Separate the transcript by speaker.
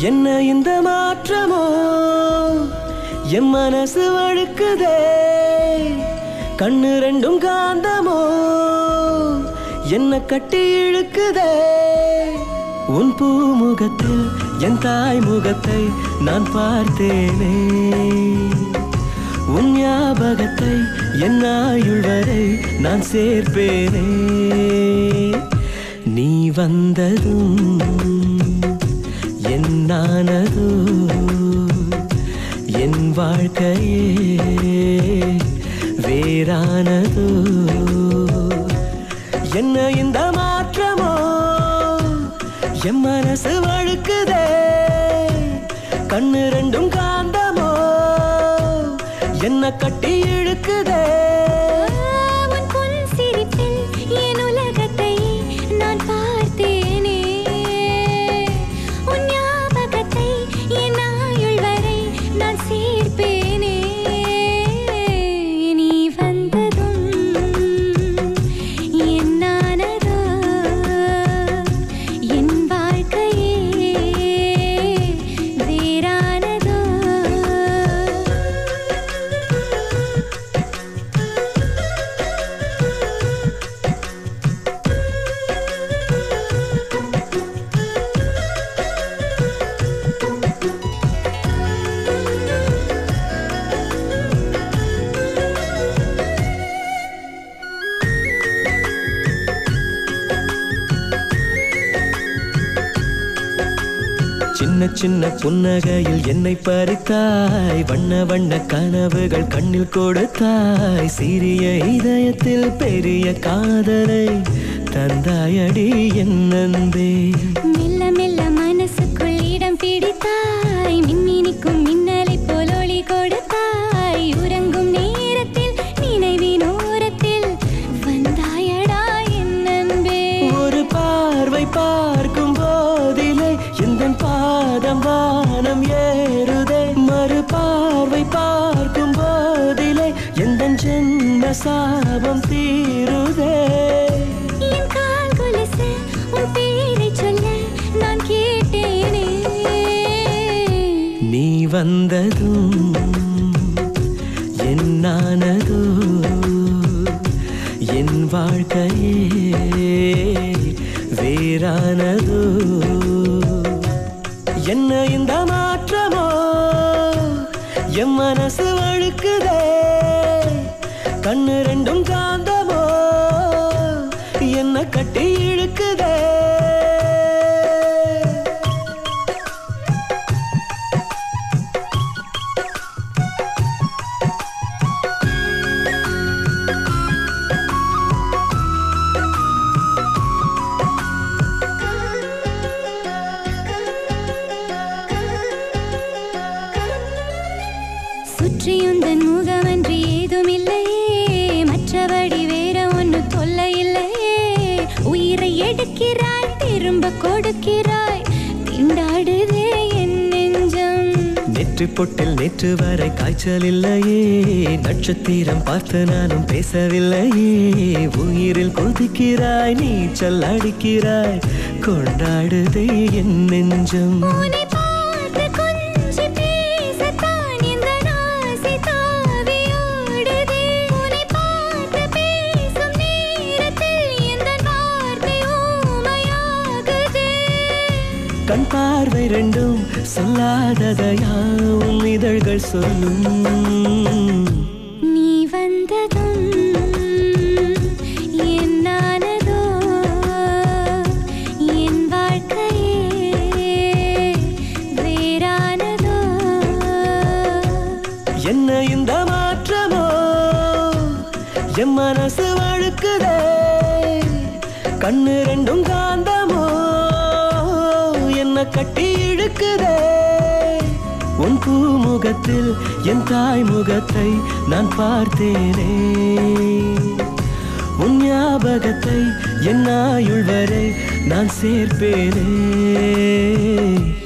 Speaker 1: என்ன இந்த மாற்றமோ என் மனசு வழுக்குதே கண்ணு ரெண்டும் காந்தமோ என்ன கட்டி இழுக்குதே உன் பூமுகத்தில் என் தாய் முகத்தை நான் பார்த்தேனே உன் ஞாபகத்தை என் ஆயுள் வரை நான் சேர்ப்பேனே நீ வந்ததும் என்னானதோ என் வாழ்க்கையே வேறானதோ என்ன இந்த மாற்றமோ என் மனசு வழுக்குதே கண்ணு ரெண்டும் காந்தமோ என்ன கட்டி இழுக்குதே
Speaker 2: உன் பொன் சிரிப்பில் என் உலகத்தை நான் பார்த்தேனே உன் ஞாபகத்தை என் ஆயுள் வரை நான் சேர்ப்பேனே நீ வந்ததும் என்னானதோ என் வாழ்க்கையே வேறானதோ
Speaker 1: சின்ன சின்ன புன்னகையில் என்னை பறித்தாய் வண்ண வண்ண கனவுகள் கண்ணில் கொடுத்தாய் சிறிய இதயத்தில் பெரிய காதலை தந்தாயடி என் அன்பே
Speaker 2: மெல்ல மெல்ல மனசுக்குள் இடம் பிடித்தாய் மின்மினிக்கும் மின்னலை போல் ஒளி கொடுத்தாய் உறங்கும் நேரத்தில் நினைவின் ஓரத்தில் வந்தாயடா என் அன்பே
Speaker 1: ஒரு பார்வை பார்க்கும் போதிலே எந்த பாதம் வானம் ஏறுதே மறு பார்வை பார்க்கும் போதிலே எந்த ஜென்ம சாபம் தீருதே
Speaker 2: என் கால் கொலுசு உன் பேரைச் சொல்ல நான் கேட்டேனே
Speaker 1: நீ வந்ததும் என்னானதோ என் வாழ்க்கையே வேறானதோ என்ன இந்த மாற்றமோ என் மனசு வழுக்குதே கண்ணு ரெண்டும் காந்தமோ என்ன கட்டி இழுக்குதே
Speaker 2: சுற்றியுந்தன் முகமன்றி ஏதுமில்லையே மற்றபடி வேற ஒன்று தொல்லை இல்லையே உயிரை எடுக்கிறாய் திரும்ப கொடுக்கிறாய் திண்டாடுதே என் நெஞ்சம்
Speaker 1: நெற்றி பொட்டில் நேற்று வரை காய்ச்சல் இல்லையே நட்சத்திரம் பார்த்து நானும் பேசவில்லையே உயிரில் கொதிக்கிறாய் நீச்சல் அடிக்கிறாய் கொண்டாடுதே என் நெஞ்சம்
Speaker 2: உன்னை பார்த்து கொஞ்சி பேசத்தான் இந்த ஆசை தாவியோடுதே. உன்னை பார்த்து பேசும் நேரத்தில் இந்த வார்த்தை ஊமையாகுதே.
Speaker 1: கண் பார்வை ரெண்டும் சொல்லாததையாவும் இதழ்கள் சொல்லும்
Speaker 2: நீ வந்ததும் என்னானதோ என் வாழ்க்கையே வேறானதோ
Speaker 1: என்ன இந்த மாற்றமோ என் மனசு வழுக்குதே கண்ணு ரெண்டும் காந்தமோ என்ன கட்டி இழுக்குதே உன் பூமுகத்தில் என் தாய் முகத்தை நான் பார்த்தேனே உன் ஞாபகத்தை என் ஆயுள் வரை நான் சேர்ப்பேனே